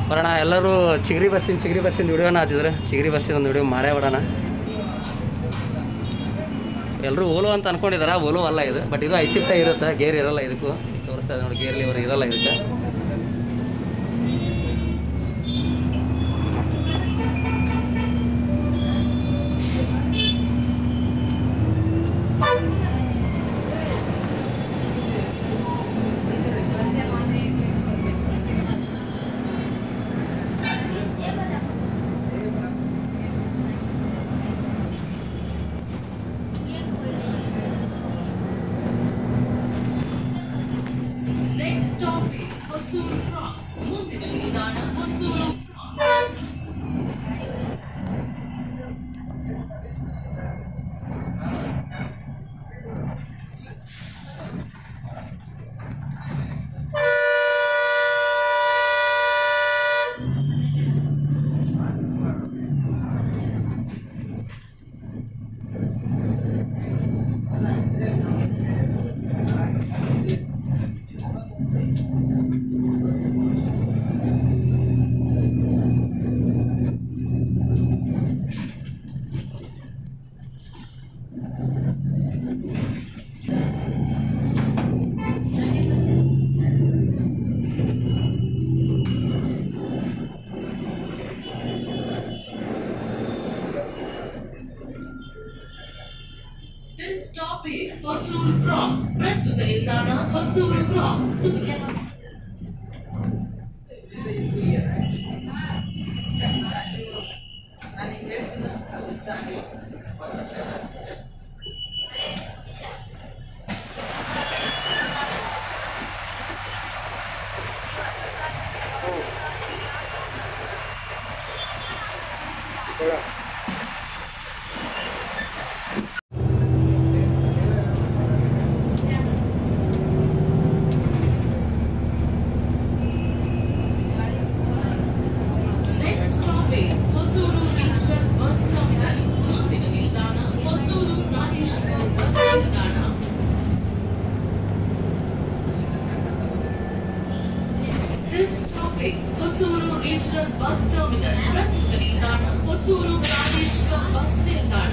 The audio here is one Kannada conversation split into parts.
ಬರೋಣ ಎಲ್ಲರೂ ಚಿಗರಿ ಬಸ್ಸಿನ ಚಿಗರಿ ಬಸ್ಸಿಂದ ವಿಡಿಯೋನ ಹಾಕಿದ್ರೆ ಚಿಗರಿ ಬಸ್ಸಿನ ಒಂದು ವಿಡಿಯೋ ಮಾಡೇ ಬಿಡೋಣ ಎಲ್ಲರೂ ಓಲೋ ಅಂತ ಅನ್ಕೊಂಡಿದಾರ ಓಲೋ ಅಲ್ಲ ಇದು ಬಟ್ ಇದು ಐಸಿಫ್ಟ ಇರುತ್ತೆ ಗೇರ್ ಇರಲ್ಲ ಇದಕ್ಕೂ ತೋರಿಸ್ತಾ ಇದೆ ನೋಡಿ ಗೇರ್ ಲಿವರ್ ಇರಲ್ಲ ಇದಕ್ಕೆ Next stop is Hosur Cross. ಮುಂದಿನ ನಿಲ್ದಾಣ Hosur cross This stop is Hosur cross ಪ್ರಸ್ತುತ ನಿಲ್ದಾಣ Hosur cross Next stop is Hosur regional bus terminal ಮುಂದಿನ ನಿಲ್ದಾಣ ಹೊಸೂರು ಪ್ರಾದೇಶಿಕ ಬಸ್ ನಿಲ್ದಾಣ This stop is Hosur regional bus terminal ಪ್ರಸ್ತುತ ನಿಲ್ದಾಣ ಹೊಸೂರು ಪ್ರಾದೇಶಿಕ ಬಸ್ ನಿಲ್ದಾಣ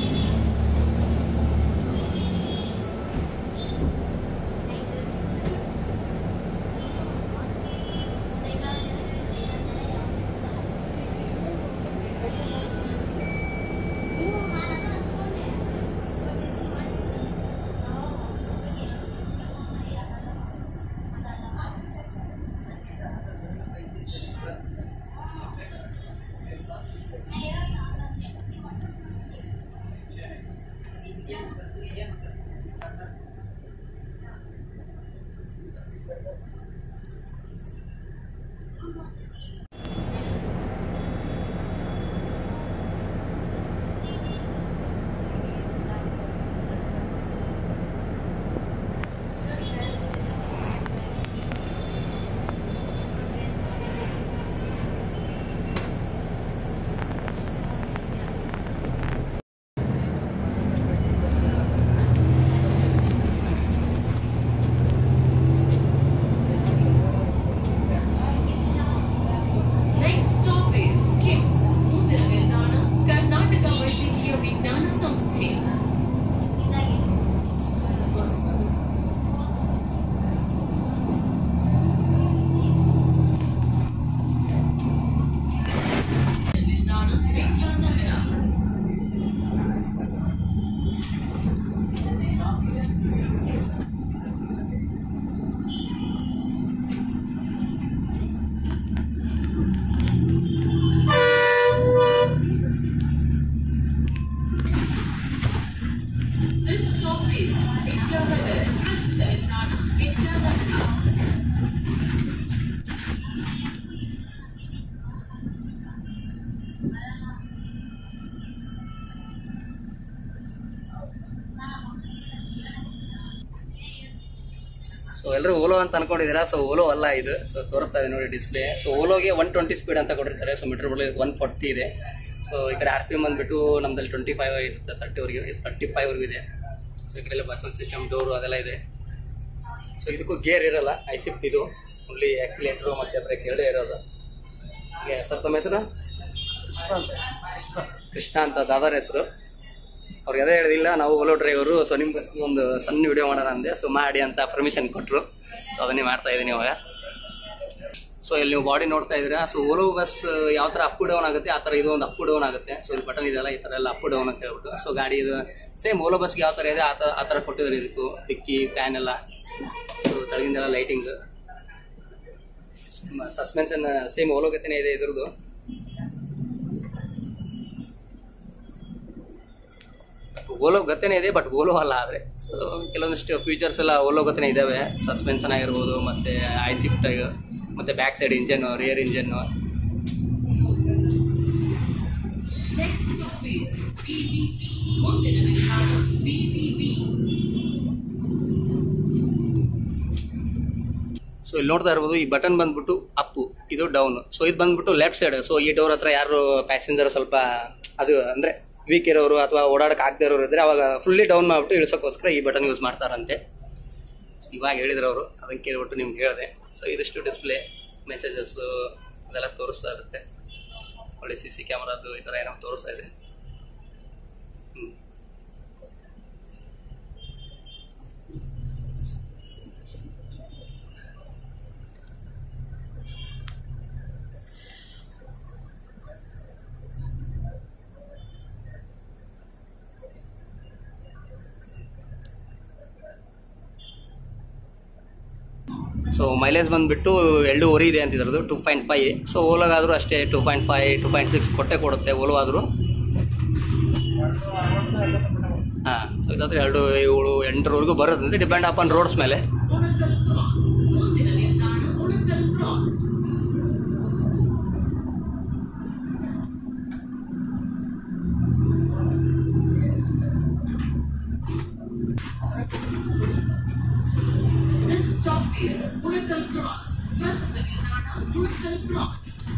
Next stop is KIMS. ಮುಂದಿನ ನಿಲ್ದಾಣ ಕರ್ನಾಟಕ ವೈದ್ಯಕೀಯ ವಿಜ್ಞಾನ ಸಂಸ್ಥೆ ನಿಲ್ದಾಣ Vidyanagar This stop is Vidyanagar ಪ್ರಸ್ತುತ ನಿಲ್ದಾಣ ವಿದ್ಯಾನಗರ ಸೊ ಎಲ್ಲರೂ ಓಲೋ ಅಂತ ಅನ್ಕೊಂಡಿದ್ದೀರಾ ಸೊ ಓಲೋ ಅಲ್ಲ ಇದು ಸೊ ತೋರಿಸ್ತಾ ಇದೆ ನೋಡಿ ಡಿಸ್ಪ್ಲೇ ಸೊ ಓಲೋಗೆ ಒನ್ ಟ್ವೆಂಟಿ ಸ್ಪೀಡ್ ಅಂತ ಕೊಟ್ಟಿರ್ತಾರೆ ಸೊ ಮೀಟರ್ ಬಳಿ ಒನ್ ಫಾರ್ಟಿ ಇದೆ ಸೊ ಈ ಕಡೆ ಆರ್ ಪಿ ಎಮ್ ಬಂದ್ಬಿಟ್ಟು ನಮ್ಮದಲ್ಲಿ ಟ್ವೆಂಟಿ ಫೈವ್ ಇರುತ್ತೆ ತರ್ಟಿವರೆಗೆ ತರ್ಟಿ ಫೈವ್ವರೆಗೂ ಇದೆ ಸೊ ಈ ಕಡೆ ಎಲ್ಲ ಬಸ್ ಸಿಸ್ಟಮ್ ಡೋರು ಅದೆಲ್ಲ ಇದೆ ಸೊ ಇದಕ್ಕೂ ಗೇರ್ ಇರಲ್ಲ ಐಸಿಫ್ಟ್ ಇದು ಓನ್ಲಿ ಆಕ್ಸಿಲೇಟ್ರು ಮತ್ತು ಬ್ರೇಕ್ ಎರಡೇ ಇರೋದು ಸರ್ ತಮ್ಮ ಹೆಸರು ಕೃಷ್ಣ ಅಂತ ದಾದಾರ ಹೆಸರು ಅವ್ರಿಗೆ ಅದೇ ಹೇಳಿದಿಲ್ಲ ನಾವು ಓಲೋ ಡ್ರೈವರು ಸೊ ನಿಮ್ಮ ಒಂದು ಸಣ್ಣ ವಿಡಿಯೋ ಮಾಡೋಣ ಅಂದೆ ಸೊ ಮಾಡಿ ಅಂತ ಪರ್ಮಿಷನ್ ಕೊಟ್ಟರು ಸೊ ಅದನ್ನೇ ಮಾಡ್ತಾ ಇದ್ದೀನಿ ಇವಾಗ ಸೊ ಇಲ್ಲಿ ನೀವು ಬಾಡಿ ನೋಡ್ತಾ ಇದ್ದೀರಾ ಸೊ ಓಲೋ ಬಸ್ ಯಾವ ಥರ ಅಪ್ ಡೌನ್ ಆಗುತ್ತೆ ಆ ಥರ ಇದು ಒಂದು ಅಪ್ ಡೌನ್ ಆಗುತ್ತೆ ಸೊ ಇಲ್ಲಿ ಬಟನ್ ಇದೆಲ್ಲ ಈ ಥರ ಎಲ್ಲ ಅಪ್ ಡೌನ್ ಅಂತ ಹೇಳ್ಬಿಟ್ಟು ಸೊ ಗಾಡಿ ಇದು ಸೇಮ್ ಓಲೋ ಬಸ್ಗೆ ಯಾವ ಥರ ಇದೆ ಆ ಥರ ಆ ಥರ ಕೊಟ್ಟಿದ್ದಾರೆ ಇದಕ್ಕೂ ಡಿಕ್ಕಿ ಫ್ಯಾನ್ ಎಲ್ಲ ಸೊ ತಳಗಿಂದೆಲ್ಲ ಲೈಟಿಂಗ್ ಸಸ್ಪೆನ್ಷನ್ ಸೇಮ್ ಓಲೋಗತೆನೇ ಇದೆ ಇದ್ರದ್ದು ಓಲೋ ಗತೆನೇ ಇದೆ ಬಟ್ ಓಲೋ ಅಲ್ಲ ಆದರೆ ಸೊ ಕೆಲವೊಂದಿಷ್ಟು ಫೀಚರ್ಸ್ ಎಲ್ಲ ಓಲೋ ಗತೆನೇ ಇದ್ದಾವೆ ಸಸ್ಪೆನ್ಷನ್ ಆಗಿರ್ಬೋದು ಮತ್ತು ಐ ಶಿಫ್ಟ್ ಮತ್ತು ಬ್ಯಾಕ್ ಸೈಡ್ ಇಂಜನ್ನು ರಿಯರ್ ಇಂಜನ್ನು Next stop is BVP. ಮುಂದಿನ ನಿಲ್ದಾಣ BVP. ಸೊ ಇಲ್ಲಿ ನೋಡ್ತಾ ಇರ್ಬೋದು ಈ ಬಟನ್ ಬಂದ್ಬಿಟ್ಟು ಅಪ್ಪು ಇದು ಡೌನ್ ಸೊ ಇದು ಬಂದ್ಬಿಟ್ಟು ಲೆಫ್ಟ್ ಸೈಡ್ ಸೊ ಈ ಡೋರ್ ಹತ್ರ ಯಾರು ಪ್ಯಾಸೆಂಜರ್ ಸ್ವಲ್ಪ ಅದು ಅಂದ್ರೆ ವೀಕ್ ಇರೋರು ಅಥವಾ ಓಡಾಡಕ್ ಆಗದೆ ಇರೋರು ಇದ್ರೆ ಅವಾಗ ಫುಲ್ಲಿ ಡೌನ್ ಮಾಡ್ಬಿಟ್ಟು ಇಳಿಸೋಕ್ಕೋಸ್ಕರ ಈ ಬಟನ್ ಯೂಸ್ ಮಾಡ್ತಾರಂತೆ So ಇವಾಗ ಹೇಳಿದ್ರು ಅವರು ಅದನ್ನ ಕೇಳ್ಬಿಟ್ಟು ನಿಮ್ಗೆ ಹೇಳಿದೆ ಸೊ ಇದಿಷ್ಟು ಡಿಸ್ಪ್ಲೇ ಮೆಸೇಜಸ್ ಅದೆಲ್ಲ ತೋರಿಸ್ತಾ ಇರುತ್ತೆ ಒಳ್ಳೆ ಸಿ ಸಿ ಕ್ಯಾಮ್ರಾದು ಈ ಥರ ಏನೋ ತೋರಿಸ್ತಾ ಇದೆ ಹ್ಮ್. ಸೊ ಮೈಲೇಜ್ ಬಂದುಬಿಟ್ಟು ಎರಡೂವರೆ ಇದೆ ಅಂತ ಇದ್ರದ್ದು ಟೂ ಪಾಯಿಂಟ್ ಫೈ ಸೊ ಓಲಾಗಾದರೂ ಅಷ್ಟೇ two point five two point six ಕೊಟ್ಟೆ ಕೊಡುತ್ತೆ ಓಲೋ ಆದರೂ ಹಾಂ ಸೊ ಇದಾದರೆ ಎರಡು ಏಳು ಎಂಟರವರೆಗೂ ಬರುತ್ತೆ ಅಂದರೆ ಡಿಪೆಂಡ್ ಅಪಾನ್ ರೋಡ್ಸ್ ಮೇಲೆ ಉಣಕಲ್ ಕ್ರಾಸ್ ಮುಂದಿನ ನಿಲ್ದಾಣ Unkal cross Next stop is Unkal cross ಪ್ರಸ್ತುತ ನಿಲ್ದಾಣ Unkal cross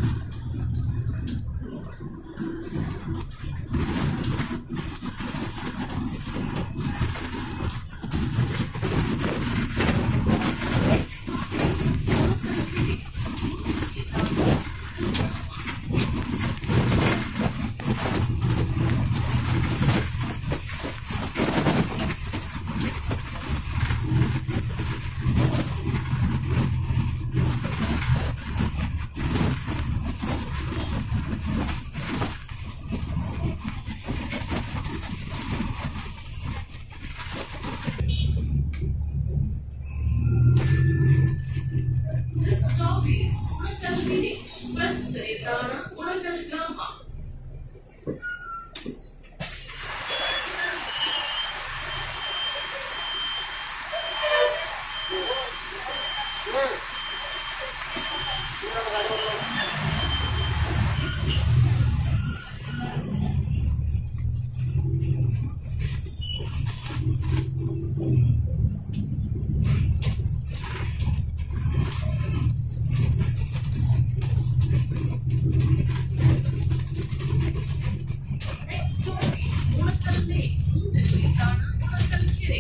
This stop is Unkal village ಪ್ರಸ್ತುತ ನಿಲ್ದಾಣ ಉಣಕಲ್ ಗ್ರಾಮ Next stop is Unkal lake ಮುಂದಿನ ನಿಲ್ದಾಣ ಉಣಕಲ್ ಕೆರೆ